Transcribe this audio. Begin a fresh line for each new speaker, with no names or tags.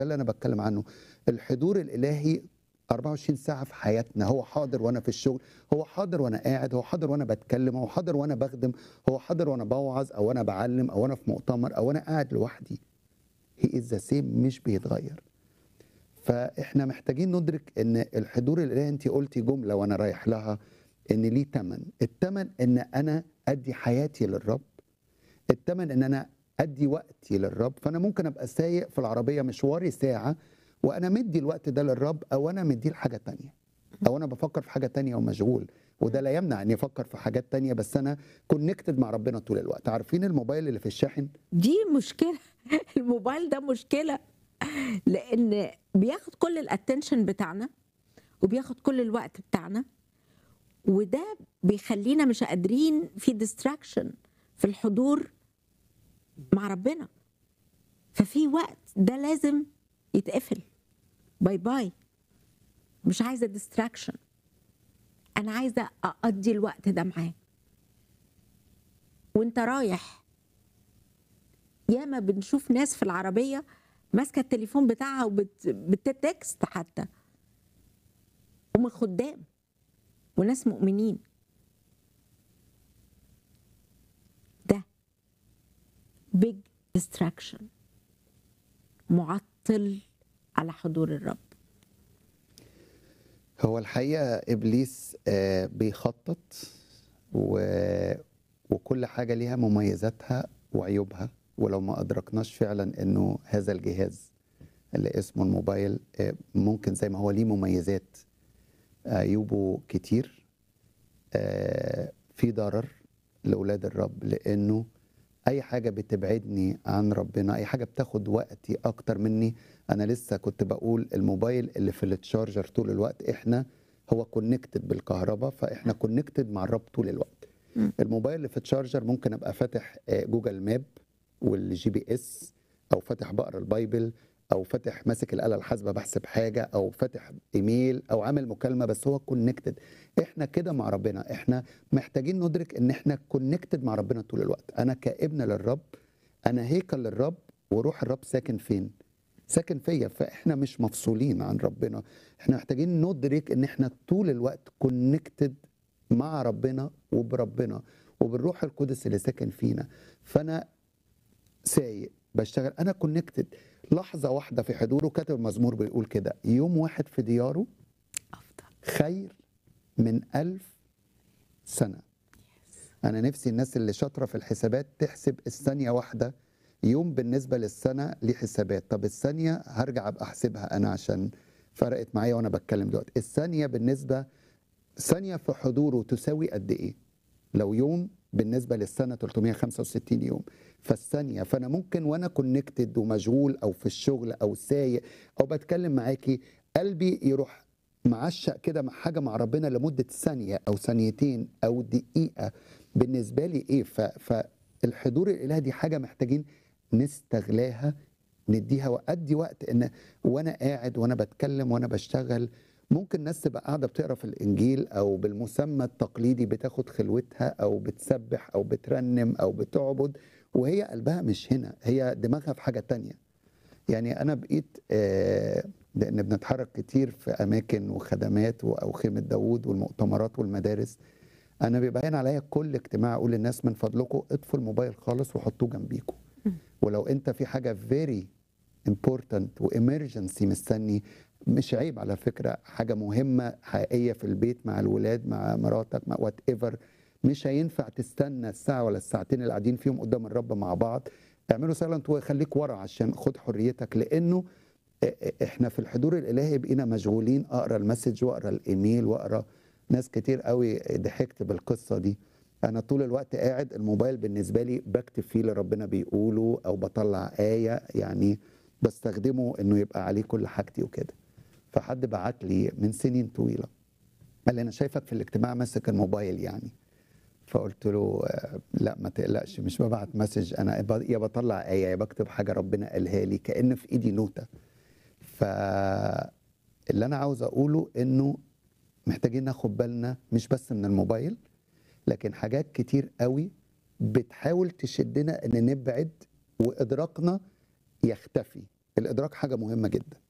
اللي انا بتكلم عنه الحضور الالهي 24 ساعه في حياتنا هو حاضر وانا في الشغل هو حاضر وانا قاعد هو حاضر وانا بتكلم هو حاضر وانا بخدم هو حاضر وانا بوعظ او انا بعلم او انا في مؤتمر او انا قاعد لوحدي هي از ذا سيم مش بيتغير فاحنا محتاجين ندرك ان الحضور الالهي انت قلتي جمله وانا رايح لها ان ليه ثمن الثمن ان انا ادي حياتي للرب الثمن ان انا ادي وقتي للرب فانا ممكن ابقى سايق في العربيه مشواري ساعه وانا مدي الوقت ده للرب او انا مديه لحاجه تانية او انا بفكر في حاجه تانية ومشغول وده لا يمنع اني افكر في حاجات تانية بس انا كونكتد مع ربنا طول الوقت عارفين الموبايل اللي في الشاحن
دي مشكله الموبايل ده مشكله لان بياخد كل الاتنشن بتاعنا وبياخد كل الوقت بتاعنا وده بيخلينا مش قادرين في ديستراكشن في الحضور مع ربنا ففي وقت ده لازم يتقفل باي باي مش عايزه ديستراكشن انا عايزه اقضي الوقت ده معاه وانت رايح ياما بنشوف ناس في العربيه ماسكه التليفون بتاعها وبتتكست حتى ومن خدام وناس مؤمنين ده big distraction معطل على حضور الرب
هو الحقيقه ابليس آه، بيخطط و... وكل حاجه ليها مميزاتها وعيوبها ولو ما ادركناش فعلا انه هذا الجهاز اللي اسمه الموبايل آه، ممكن زي ما هو ليه مميزات عيوبه كتير آه، في ضرر لاولاد الرب لانه اي حاجه بتبعدني عن ربنا اي حاجه بتاخد وقتي اكتر مني انا لسه كنت بقول الموبايل اللي في التشارجر طول الوقت احنا هو كونكتد بالكهرباء فاحنا كونكتد مع الرب طول الوقت
مم.
الموبايل اللي في التشارجر ممكن ابقى فاتح آه، جوجل ماب والجي بي اس او فاتح بقرا البايبل او فاتح ماسك الاله الحاسبه بحسب حاجه او فاتح ايميل او عامل مكالمه بس هو كونكتد احنا كده مع ربنا احنا محتاجين ندرك ان احنا كونكتد مع ربنا طول الوقت انا كابن للرب انا هيكل للرب وروح الرب ساكن فين ساكن فيا فاحنا مش مفصولين عن ربنا احنا محتاجين ندرك ان احنا طول الوقت كونكتد مع ربنا وبربنا وبالروح القدس اللي ساكن فينا فانا سايق بشتغل انا كونكتد لحظه واحده في حضوره كاتب المزمور بيقول كده يوم واحد في دياره
افضل
خير من ألف سنة أنا نفسي الناس اللي شاطرة في الحسابات تحسب الثانية واحدة يوم بالنسبة للسنة ليه حسابات طب الثانية هرجع أبقى أحسبها أنا عشان فرقت معايا وأنا بتكلم دلوقتي الثانية بالنسبة ثانية في حضوره تساوي قد إيه لو يوم بالنسبة للسنة 365 يوم فالثانية فأنا ممكن وأنا كونكتد ومشغول أو في الشغل أو سايق أو بتكلم معاكي قلبي يروح معشق كده مع حاجه مع ربنا لمده ثانيه او ثانيتين او دقيقه بالنسبه لي ايه ف... فالحضور الالهي دي حاجه محتاجين نستغلاها نديها وادي وقت ان وانا قاعد وانا بتكلم وانا بشتغل ممكن ناس تبقى قاعده بتقرا في الانجيل او بالمسمى التقليدي بتاخد خلوتها او بتسبح او بترنم او بتعبد وهي قلبها مش هنا هي دماغها في حاجه تانية يعني انا بقيت آه لان بنتحرك كتير في اماكن وخدمات و- او خيمه داوود والمؤتمرات والمدارس انا بيبقى هين عليا كل اجتماع اقول للناس من فضلكم اطفوا الموبايل خالص وحطوه جنبيكم ولو انت في حاجه فيري امبورتنت وامرجنسي مستني مش عيب على فكره حاجه مهمه حقيقيه في البيت مع الولاد مع مراتك مع وات ايفر مش هينفع تستنى الساعه ولا الساعتين اللي قاعدين فيهم قدام الرب مع بعض اعملوا سايلنت وخليك ورا عشان خد حريتك لانه احنا في الحضور الالهي بقينا مشغولين اقرا المسج واقرا الايميل واقرا ناس كتير قوي ضحكت بالقصه دي انا طول الوقت قاعد الموبايل بالنسبه لي بكتب فيه اللي ربنا بيقوله او بطلع ايه يعني بستخدمه انه يبقى عليه كل حاجتي وكده فحد بعت لي من سنين طويله قال لي انا شايفك في الاجتماع ماسك الموبايل يعني فقلت له آه، لا ما تقلقش مش ببعت مسج انا ب- يا بطلع ايه يا بكتب حاجه ربنا قالها لي كان في ايدي نوته فاللي انا عاوز اقوله انه محتاجين ناخد بالنا مش بس من الموبايل لكن حاجات كتير قوي بتحاول تشدنا ان نبعد وادراكنا يختفي الادراك حاجه مهمه جدا